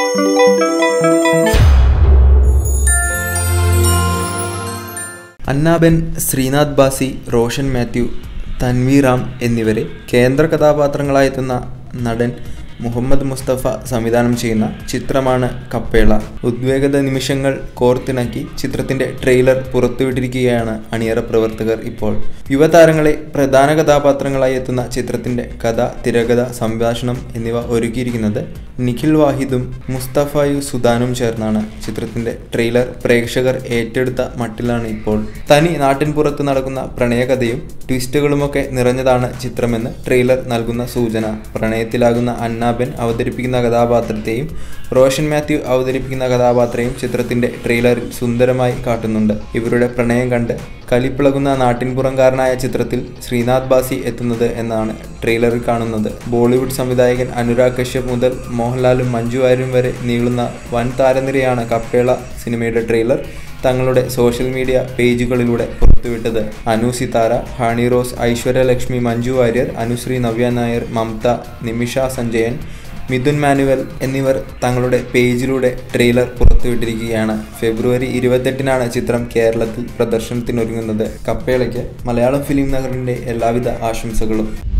അന്നാബെൻ ശ്രീനാഥ് ബാസി റോഷൻ മാത്യു തൻവീറാം എന്നിവരെ കേന്ദ്ര കഥാപാത്രങ്ങളായെത്തുന്ന നടൻ മുഹമ്മദ് മുസ്തഫ സംവിധാനം ചെയ്യുന്ന ചിത്രമാണ് കപ്പേള ഉദ്വേഗത നിമിഷങ്ങൾ കോർത്തിണക്കി ചിത്രത്തിന്റെ ട്രെയിലർ പുറത്തുവിട്ടിരിക്കുകയാണ് അണിയറ പ്രവർത്തകർ ഇപ്പോൾ യുവതാരങ്ങളെ പ്രധാന കഥാപാത്രങ്ങളായി എത്തുന്ന ചിത്രത്തിന്റെ കഥ തിരകഥ സംഭാഷണം എന്നിവ ഒരുക്കിയിരിക്കുന്നത് നിഖിൽ വാഹിദും മുസ്തഫയു സുദാനും ചേർന്നാണ് ചിത്രത്തിന്റെ ട്രെയിലർ പ്രേക്ഷകർ ഏറ്റെടുത്ത മട്ടിലാണ് ഇപ്പോൾ തനി നാട്ടിൻ പുറത്ത് നടക്കുന്ന പ്രണയകഥയും ട്വിസ്റ്റുകളുമൊക്കെ നിറഞ്ഞതാണ് ചിത്രമെന്ന് ട്രെയിലർ നൽകുന്ന സൂചന പ്രണയത്തിലാകുന്ന അന്നാബെൻ അവതരിപ്പിക്കുന്ന കഥാപാത്രത്തെയും റോഷൻ മാത്യു അവതരിപ്പിക്കുന്ന കഥാപാത്രയും ചിത്രത്തിന്റെ ട്രെയിലറിൽ സുന്ദരമായി കാട്ടുന്നുണ്ട് ഇവരുടെ പ്രണയം കണ്ട് കലിപ്പിളകുന്ന നാട്ടിൻപുറംകാരനായ ചിത്രത്തിൽ ശ്രീനാഥ് ബാസി എത്തുന്നത് എന്നാണ് ട്രെയിലറിൽ കാണുന്നത് ബോളിവുഡ് സംവിധായകൻ അനുരാഗ് കശ്യപ് മുതൽ മോഹൻലാലും മഞ്ജു വാര്യരും വരെ നീളുന്ന വൻ താരനിരയാണ് കപ്പേള സിനിമയുടെ ട്രെയിലർ തങ്ങളുടെ സോഷ്യൽ മീഡിയ പേജുകളിലൂടെ പുറത്തുവിട്ടത് അനു സിതാര ഹണി റോസ് ഐശ്വര്യ ലക്ഷ്മി മഞ്ജു വാര്യർ അനുശ്രീ നവ്യ നായർ മമത നിമിഷ സഞ്ജയൻ മിഥുൻ മാനുവൽ എന്നിവർ തങ്ങളുടെ പേജിലൂടെ ട്രെയിലർ പുറത്തുവിട്ടിരിക്കുകയാണ് ഫെബ്രുവരി ഇരുപത്തെട്ടിനാണ് ചിത്രം കേരളത്തിൽ പ്രദർശനത്തിനൊരുങ്ങുന്നത് കപ്പേളയ്ക്ക് മലയാളം ഫിലിം നഗറിൻ്റെ എല്ലാവിധ ആശംസകളും